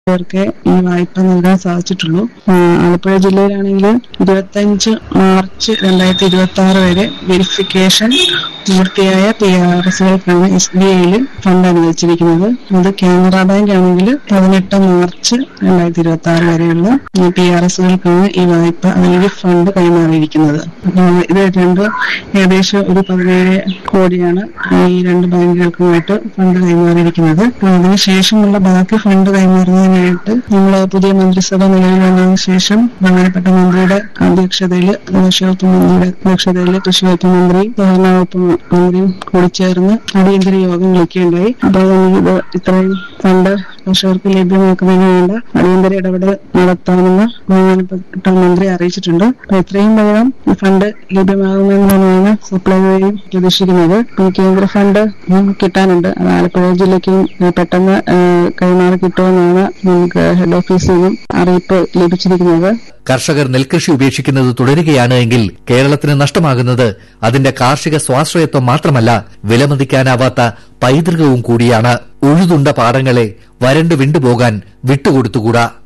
പേർക്ക് ഈ വായ്പ നൽകാൻ സാധിച്ചിട്ടുള്ളൂ ആ, ആലപ്പുഴ ജില്ലയിലാണെങ്കിൽ ഇരുപത്തഞ്ച് മാർച്ച് രണ്ടായിരത്തി ഇരുപത്തി ആറ് വരെ വെരിഫിക്കേഷൻ പൂർത്തിയായ പി ആർ എസുകൾക്കാണ് എസ് ബി ഐയിൽ ഫണ്ട് അനുവദിച്ചിരിക്കുന്നത് അത് കാനറ ബാങ്ക് ആണെങ്കിൽ പതിനെട്ട് മാർച്ച് രണ്ടായിരത്തി ഇരുപത്തി ആറ് വരെയുള്ള പി ആർ എസുകൾക്കാണ് ഈ വായ്പ അല്ലെങ്കിൽ ഫണ്ട് കൈമാറിയിരിക്കുന്നത് അപ്പോൾ ഇത് രണ്ട് ഏകദേശം ഒരു പതിനേഴ് കോടിയാണ് ഈ രണ്ട് ബാങ്കുകൾക്കുമായിട്ട് ഫണ്ട് കൈമാറിയിരിക്കുന്നത് അപ്പോൾ അതിനുശേഷമുള്ള ബാക്കി ഫണ്ട് കൈമാറുന്നതിനായിട്ട് നമ്മൾ പുതിയ മന്ത്രിസഭ നിലവിൽ വന്നതിന് ശേഷം ബഹുമാനപ്പെട്ട മന്ത്രിയുടെ അധ്യക്ഷതയിൽ കൃഷി വകുപ്പ് മന്ത്രിയുടെ അധ്യക്ഷതയിൽ കൃഷി വകുപ്പ് മന്ത്രി സഹകരണ വകുപ്പ് മന്ത്രിയും കൂടി ചേർന്ന് അടിയന്തര യോഗം വിളിക്കുകയുണ്ടായി അപ്പോൾ ഇത് ഇത്രയും ഫണ്ട് കർഷകർക്ക് ലഭ്യമാക്കുന്നതിന് വേണ്ട അടിയന്തര ഇടപെടൽ നടത്താമെന്ന് ബഹുമാനപ്പെട്ട മന്ത്രി അറിയിച്ചിട്ടുണ്ട് അപ്പോൾ എത്രയും വേഗം ഈ ഫണ്ട് ലഭ്യമാകുമെന്നാണ് സപ്ലൈ വഴി പ്രതീക്ഷിക്കുന്നത് അപ്പോൾ ഈ കേന്ദ്ര ഫണ്ട് നമുക്ക് കിട്ടാനുണ്ട് അത് ആലപ്പുഴ ജില്ലയ്ക്ക് പെട്ടെന്ന് ഏഹ്, കൈമാറി കിട്ടുമെന്നാണ് നമുക്ക് ഹെഡ് ഓഫീസിൽ നിന്നും അറിയിപ്പ് ലഭിച്ചിരിക്കുന്നത് കർഷകർ നെൽകൃഷി ഉപേക്ഷിക്കുന്നത് തുടരുകയാണ് എങ്കിൽ കേരളത്തിന് നഷ്ടമാകുന്നത് അതിന്റെ കാർഷിക സ്വാശ്രയത്വം മാത്രമല്ല വിലമതിക്കാനാവാത്ത പൈതൃകവും കൂടിയാണ് ഉഴുതുണ്ട പാടങ്ങളെ വരണ്ടു വിണ്ടുപോകാൻ വിട്ടുകൊടുത്തുകൂടാ